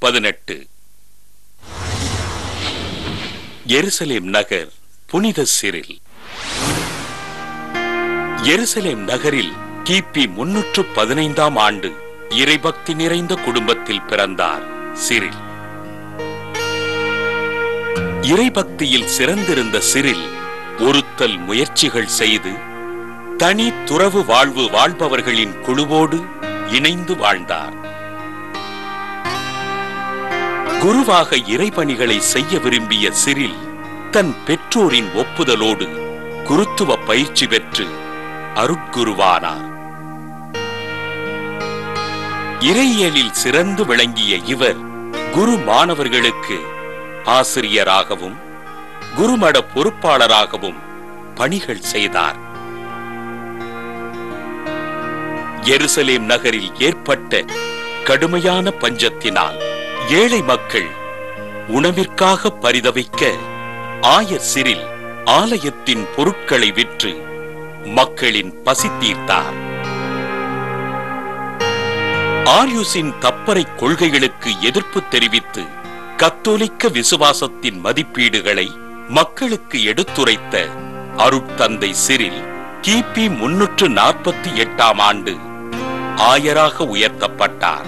பதினெட்டு எருசலேம் நகர் புனித சிறில் எருசலேம் நகரில் கிபி முன்னூற்று பதினைந்தாம் ஆண்டு இறைபக்தி நிறைந்த குடும்பத்தில் பிறந்தார் சிறில் இறைபக்தியில் சிறந்திருந்த சிறில் ஒருத்தல் முயற்சிகள் செய்து தனி துறவு வாழ்வு வாழ்பவர்களின் குழுவோடு இணைந்து வாழ்ந்தார் குருவாக இறைபணிகளை செய்ய விரும்பிய சிறில் தன் பெற்றோரின் ஒப்புதலோடு குருத்துவ பயிற்சி பெற்று அருட்குருவானார் இறையியலில் சிறந்து விளங்கிய இவர் குரு மாணவர்களுக்கு ஆசிரியராகவும் குருமட பொறுப்பாளராகவும் பணிகள் செய்தார் எருசலேம் நகரில் ஏற்பட்ட கடுமையான பஞ்சத்தினால் ஏழை மக்கள் உணவிற்காக பரிதவிக்க ஆயர் சிறில் ஆலயத்தின் பொருட்களை விற்று மக்களின் பசி தீர்த்தார் ஆரியுசின் தப்பறை கொள்கைகளுக்கு எதிர்ப்பு தெரிவித்து கத்தோலிக்க விசுவாசத்தின் மதிப்பீடுகளை மக்களுக்கு எடுத்துரைத்த அருட்தந்தை சிறில் கிபி முன்னூற்று நாற்பத்தி எட்டாம் ஆண்டு ஆயராக உயர்த்தப்பட்டார்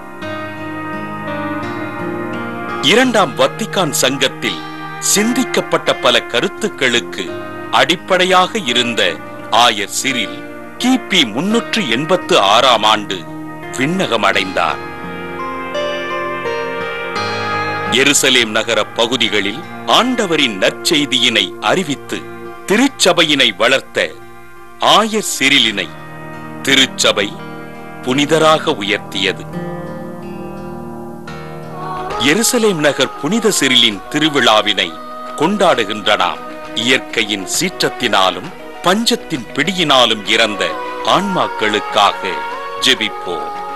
இரண்டாம் வத்திக்கான் சங்கத்தில் சிந்திக்கப்பட்ட பல கருத்துக்களுக்கு அடிப்படையாக இருந்த ஆயர் சிறில் கிபி முன்னூற்று எண்பத்து ஆறாம் ஆண்டு விண்ணகம் அடைந்தார் எருசலேம் நகர பகுதிகளில் ஆண்டவரின் நற்செய்தியினை அறிவித்து திருச்சபையினை வளர்த்த ஆயர் சிறிலினை திருச்சபை புனிதராக உயர்த்தியது எருசலேம் நகர் புனித சிறிலின் திருவிழாவினை கொண்டாடுகின்ற நாம் இயற்கையின் சீற்றத்தினாலும் பஞ்சத்தின் பிடியினாலும் இறந்த ஆன்மாக்களுக்காக ஜெபிப்போம்